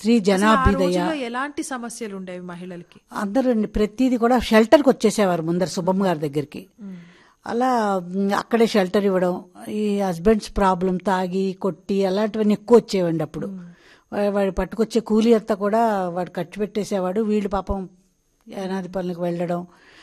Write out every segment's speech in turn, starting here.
స్త్రీ అసలు ఆ జనాభ్యుదయ రోజుల్లో ఎలాంటి సమస్యలు ఉండేవి మహిళలకి అందరూ ప్రతిదీ కూడా షెల్టర్కి వచ్చేసేవారు ముందర సుబ్బమ్మ గారి దగ్గరికి అలా మ్, అక్కడే షెల్టర్ ఇవ్వడం ఈ హస్బెండ్స్ ప్రాబ్లం తాగి కొట్టి అలాంటివన్నీ ఎక్కువ వచ్చేవండి అప్పుడు వా- వాడు పట్టుకొచ్చే కూలీ అంతా కూడా వాడు ఖర్చు పెట్టేసేవాడు వీళ్ళు పాపం అనాది పనులకు వెళ్ళడం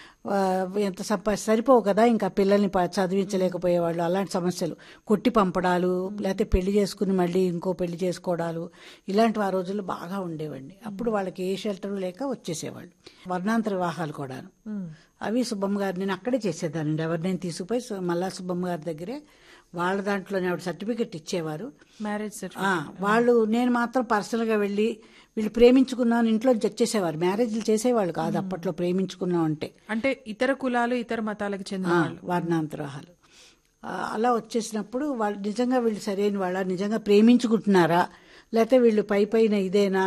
వా- ఎంత సంపా సరిపోవు కదా ఇంకా పిల్లల్ని ప- చదివించలేకపోయేవాళ్ళు అలాంటి సమస్యలు కొట్టి పంపడాలు లేకపోతే పెళ్లి చేసుకుని మళ్ళీ ఇంకో పెళ్లి చేసుకోవడాలు ఇలాంటివి ఆ రోజుల్లో బాగా ఉండేవండి అప్పుడు వాళ్ళకి ఏ షెల్టర్ లేక వచ్చేసేవాళ్ళు వర్ణాంతర వివాహాలు కూడాను అవి సుబ్బమ్మ గారు నేను అక్కడే చేసేదానండి ఎవరినైనా తీసుకుపోయి సు- మళ్ళా సుబ్బమ్మ గారి దగ్గరే వాళ్ళ దాంట్లోనే ఆవిడ సర్టిఫికెట్ ఇచ్చేవారు మ్యారేజ్ ఆ, వాళ్ళు నేను మాత్రం పర్సనల్గా వెళ్ళి వీళ్ళు ప్రేమించుకున్నాను ఇంట్లో నుంచి వచ్చేసేవారు మ్యారేజ్లు చేసేవాళ్ళు కాదు అప్పట్లో ప్రేమించుకున్నాం అంటే అంటే ఇతర కులాలు ఇతర మతాలకు చెందిన వాళ్ళు వర్ణాంతరాలు ఆ, అలా వచ్చేసినప్పుడు వాళ్ళు నిజంగా వీళ్ళు సరైన వాళ్ళ నిజంగా ప్రేమించుకుంటున్నారా లేకపోతే వీళ్ళు పై పైన ఇదేనా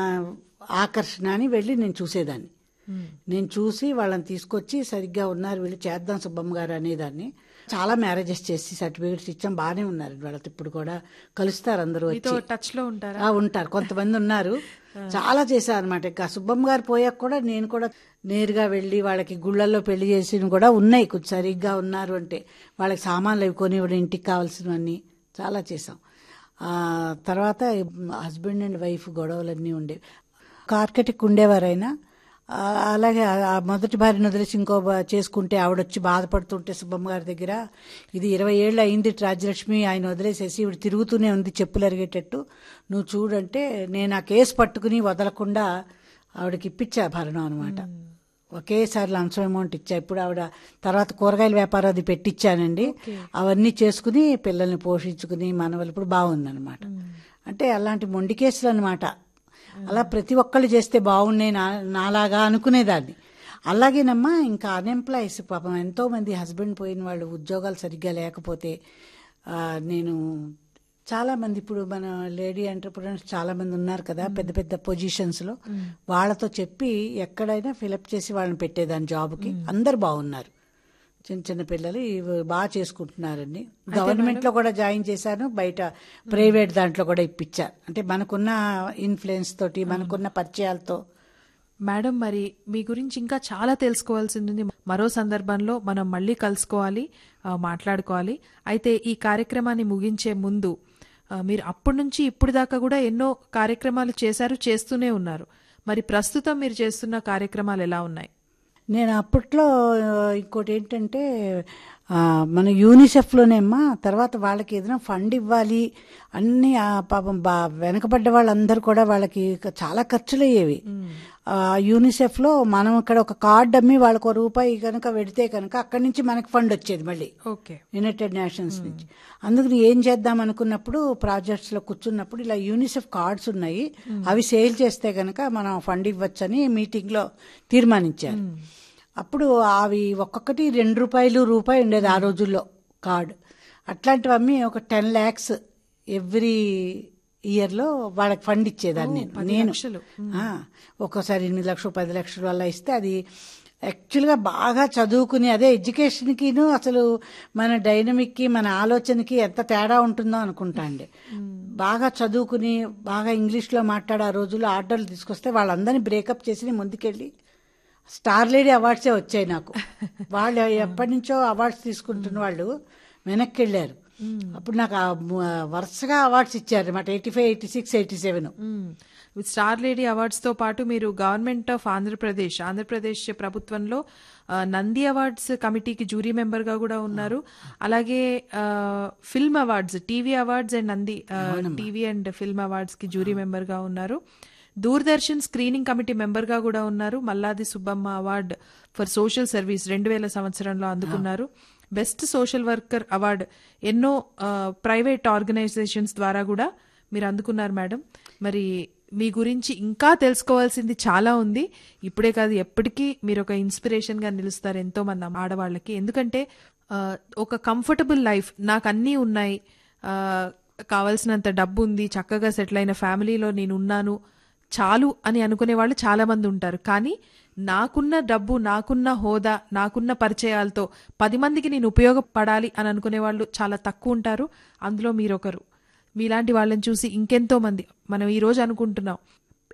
ఆకర్షణ అని వెళ్ళి నేను చూసేదాన్ని నేను చూసి వాళ్ళని తీసుకొచ్చి సరిగ్గా ఉన్నారు వీళ్ళు చేద్దాం సుబ్బమ్మ గారు అనేదాన్ని చాలా మ్యారేజెస్ చేసి సర్టిఫికేట్స్ ఇచ్చాం బాగానే ఉన్నారు వాళ్ళతో ఇప్పుడు కూడా కలుస్తారు అందరూ మీతో వచ్చి టచ్ లో ఉంటారా ఆ, ఉంటారు కొంతమంది ఉన్నారు చాలా చేశారు అనమాట ఇంకా సుబ్బమ్మ గారు పోయాక కూడా నేను కూడా నేరుగా వెళ్ళి వాళ్ళకి గుళ్ళల్లో పెళ్లి చేసి కూడా ఉన్నాయి కొంచెం సరిగ్గా ఉన్నారు అంటే వాళ్ళకి సామాన్లు అవి కొనివ్వడం ఇంటికి కావాల్సినవన్నీ చాలా చేసాం ఆ తర్వాత హస్బెండ్ అండ్ వైఫ్ గొడవలన్నీ ఉండేవి కార్కెటిక్ ఉండేవారైనా ఆ, అలాగే ఆ- ఆ మొదటి భార్యను వదిలేసి ఇంకో బా- చేసుకుంటే ఆవిడొచ్చి బాధపడుతుంటే సుబ్బమ్మ గారి దగ్గర ఇది ఇరవై ఏళ్ళు అయింది రాజ్యలక్ష్మి ఆయన వదిలేసేసి ఇవిడ తిరుగుతూనే ఉంది చెప్పులు అరిగేటట్టు నువ్వు చూడంటే నేను ఆ కేసు పట్టుకుని వదలకుండా ఆవిడకి ఇప్పించా భరణం అనమాట ఒకేసారి లంచం అమౌంట్ ఇచ్చా ఇప్పుడు ఆవిడ తర్వాత కూరగాయల వ్యాపారం అది పెట్టించానండి అవన్నీ చేసుకుని పిల్లల్ని పోషించుకుని మనవలు ఇప్పుడు బాగుందన్నమాట అంటే అలాంటి మొండి కేసులు అనమాట అలా ప్రతి ఒక్కళ్ళు చేస్తే బాగున్నాయి నా నాలాగా అనుకునేదాన్ని అలాగేనమ్మా ఇంకా అన్ఎంప్లాయీస్ పాపం ఎంతో మంది హస్బెండ్ పోయిన వాళ్ళు ఉద్యోగాలు సరిగ్గా లేకపోతే ఆ, నేను చాలా మంది ఇప్పుడు మన లేడీ ఎంటర్ప్రినర్స్ చాలా మంది ఉన్నారు కదా పెద్ద పెద్ద పొజిషన్స్ లో వాళ్ళతో చెప్పి ఎక్కడైనా ఫిలప్ చేసి వాళ్ళని పెట్టేదాన్ని జాబ్కి అందరు బాగున్నారు చిన్న చిన్న పిల్లలు ఇవి బాగా చేసుకుంటున్నారండి గవర్నమెంట్ లో కూడా జాయిన్ చేశాను బయట ప్రైవేట్ దాంట్లో కూడా ఇప్పించారు అంటే మనకున్న ఇన్ఫ్లుయెన్స్ తోటి మనకున్న పరిచయాలతో మేడం మరి మీ గురించి ఇంకా చాలా తెలుసుకోవాల్సింది ఉంది మరో సందర్భంలో మనం మళ్ళీ కలుసుకోవాలి ఆ, మాట్లాడుకోవాలి అయితే ఈ కార్యక్రమాన్ని ముగించే ముందు ఆ, మీరు అప్పటి నుంచి ఇప్పుడు దాకా కూడా ఎన్నో కార్యక్రమాలు చేశారు చేస్తూనే ఉన్నారు మరి ప్రస్తుతం మీరు చేస్తున్న కార్యక్రమాలు ఎలా ఉన్నాయి నేను అప్పట్లో ఆ, ఇంకోటి ఏంటంటే ఆ, మన యూనిసెఫ్లోనేమ్మా తర్వాత వాళ్ళకి ఏదైనా ఫండ్ ఇవ్వాలి అన్ని ఆ పాపం బా వెనకబడ్డ వాళ్ళందరూ కూడా వాళ్ళకి ఇక చాలా ఖర్చులు అయ్యేవి ఆ, యూనిసెఫ్లో మనం ఇక్కడ ఒక కార్డు అమ్మి వాళ్ళకు ఒక రూపాయి కనుక పెడితే కనుక అక్కడి నుంచి మనకి ఫండ్ వచ్చేది మళ్ళీ ఓకే యునైటెడ్ నేషన్స్ నుంచి అందుకని ఏం చేద్దాం అనుకున్నప్పుడు ప్రాజెక్ట్స్ లో కూర్చున్నప్పుడు ఇలా యూనిసెఫ్ కార్డ్స్ ఉన్నాయి అవి సేల్ చేస్తే గనక మనం ఫండ్ ఇవ్వచ్చని మీటింగ్ లో తీర్మానించారు అప్పుడు అవి ఒక్కొక్కటి రెండు రూపాయలు రూపాయి ఉండేది ఆ రోజుల్లో కార్డ్ అట్లాంటివి అమ్మి ఒక టెన్ ల్యాక్స్ ఎవ్రీ ఇయర్ లో వాళ్ళకి ఫండ్ ఇచ్చేదాన్ని నేను నేను లక్షలు. ఆ, ఒక్కోసారి ఎనిమిది లక్షలు పది లక్షలు అలా ఇస్తే అది యాక్చువల్గా బాగా చదువుకుని అదే ఎడ్యుకేషన్కిను అసలు మన డైనమిక్కి మన ఆలోచనకి ఎంత తేడా ఉంటుందో అనుకుంటా అండి బాగా చదువుకుని బాగా ఇంగ్లీష్లో మాట్లాడే ఆ రోజుల్లో ఆర్డర్లు తీసుకొస్తే వాళ్ళందరినీ బ్రేకప్ చేసి ముందుకెళ్ళి స్టార్ లేడీ అవార్డ్సే వచ్చాయి నాకు వాళ్ళు ఎప్పటి నుంచో అవార్డ్స్ తీసుకుంటున్న వాళ్ళు వెనక్కి వెళ్ళారు అప్పుడు నాకు ఆ ము- వరుసగా అవార్డ్స్ ఇచ్చారు అనమాట eighty five eighty six eighty seven మ్మ్. స్టార్ లేడీ అవార్డ్స్ తో పాటు మీరు గవర్నమెంట్ ఆఫ్ ఆంధ్రప్రదేశ్ ఆంధ్రప్రదేశ్ ప్రభుత్వంలో ఆ, నంది అవార్డ్స్ కమిటీకి జూరీ మెంబర్ గా కూడా ఉన్నారు అలాగే ఆ, film awards TV awards and Nandi ఆ, టీవీ అండ్ ఫిల్మ్ అవార్డ్స్ కి జూరీ మెంబర్ గా ఉన్నారు దూరదర్శన్ స్క్రీనింగ్ కమిటీ మెంబర్ గా కూడా ఉన్నారు Malladi Subbamma award for social service రెండు వేల సంవత్సరంలో అందుకున్నారు బెస్ట్ సోషల్ వర్కర్ అవార్డ్ ఎన్నో ప్రైవేట్ ఆర్గనైజేషన్స్ ద్వారా కూడా మీరు అందుకున్నారు మేడం మరి మీ గురించి ఇంకా తెలుసుకోవాల్సింది చాలా ఉంది ఇప్పుడే కాదు ఎప్పటికీ మీరు ఒక ఇన్స్పిరేషన్ గా నిలుస్తారు ఎంతో మంది ఆడవాళ్ళకి ఎందుకంటే ఆ, ఒక కంఫర్టబుల్ లైఫ్ నాకు అన్నీ ఉన్నాయి ఆ, కావాల్సినంత డబ్బు ఉంది చక్కగా సెటిల్ అయిన ఫ్యామిలీలో నేను ఉన్నాను చాలు అని అనుకునే వాళ్ళు చాలా మంది ఉంటారు కానీ నాకున్న డబ్బు నాకున్న హోదా నాకున్న పరిచయాలతో పది మందికి నేను ఉపయోగపడాలి అని అనుకునే వాళ్ళు చాలా తక్కువ ఉంటారు అందులో మీరొకరు మీలాంటి వాళ్ళని చూసి ఇంకెంతో మంది మనం ఈ రోజు అనుకుంటున్నాం